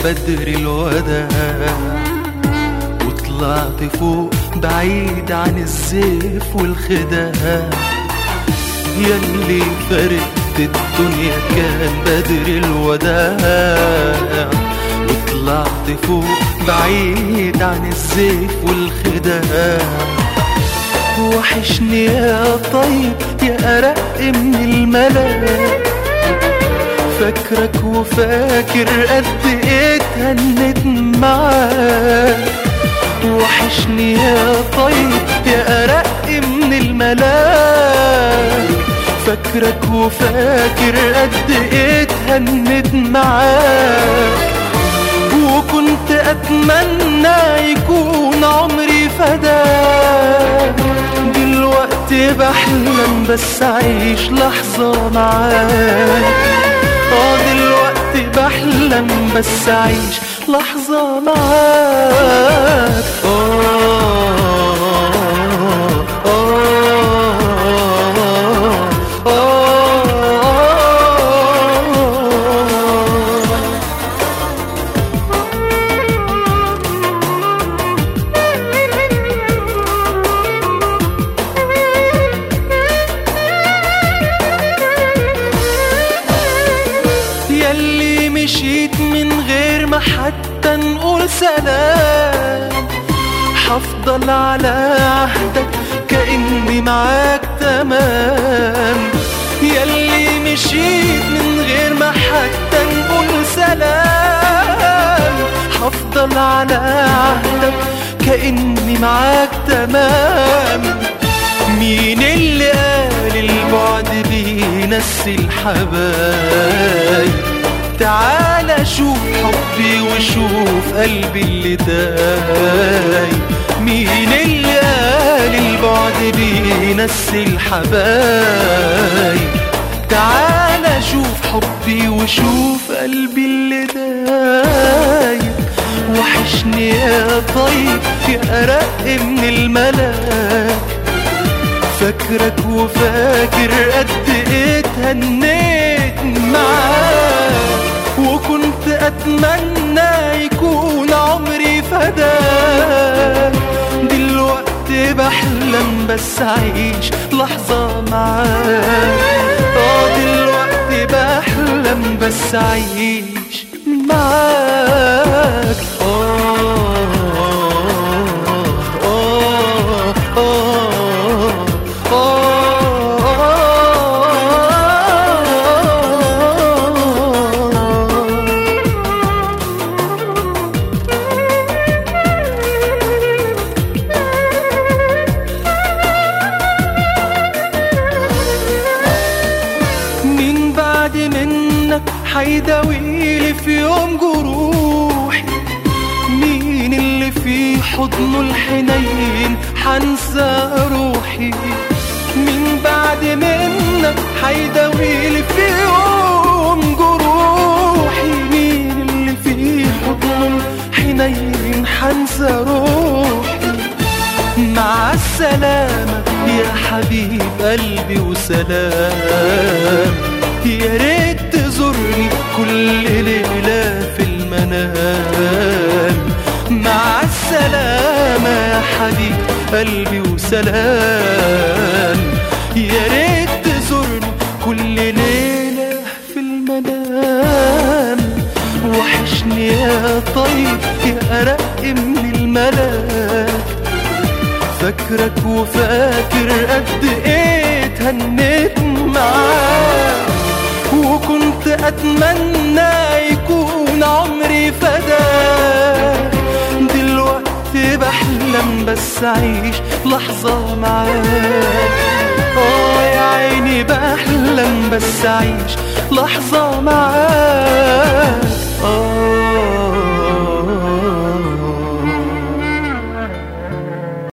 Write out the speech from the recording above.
بدر الوداع وطلعت فوق بعيد عن الزيف والخداع يلي فرقت الدنيا كان بدر الوداع وطلعت فوق بعيد عن الزيف والخداع وحشني يا طيب يا أرق من الملاك فاكرك وفاكر قد ايه اتهنت معاك وحشني يا طيب يا أرق من الملاك فاكرك وفاكر قد ايه اتهنت معاك وكنت اتمنى يكون عمري فداك دلوقتي بحلم بس اعيش لحظة معاك اه دلوقتي بحلم بس اعيش لحظة معاك آه آه آه آه يلي مشيت من غير ما حتى نقول سلام حفضل على عهدك كأني معاك تمام يلي مشيت من غير ما حتى نقول سلام حفضل على عهدك كأني معاك تمام مين اللي قال البعد بينسي الحبايب تعال شوف حبي وشوف قلبي اللي دايب مين اللي قال البعد بينسي الحبايب تعال شوف حبي وشوف قلبي اللي دايب وحشني يا طيب يا أرق من الملاك فاكرك وفاكر قد ايه اتهنيت معاك وكنت اتمنى يكون عمري فداك دلوقتي بحلم بس اعيش لحظة معاك اه دلوقتي بحلم بس اعيش معاك آه آه آه آه من بعد منك حيداويلي في يوم جروحي مين اللي في حضنه الحنين حنسى روحي من بعد منك حيداويلي في يوم جروحي مين اللي في حضنه الحنين حنسى روحي مع السلامة يا حبيب قلبي وسلام يا ريت تزورني كل ليلة في المنام مع السلامة يا حبيب قلبي وسلام يا ريت تزورني كل ليلة في المنام وحشني يا طيب يا أرق من الملاك فاكرك وفاكر قد ايه اتهنيت معاك وكنت اتمنى يكون عمري فداك دلوقتي بحلم بس اعيش لحظة معاك اه يا عيني بحلم بس اعيش لحظة معاك آه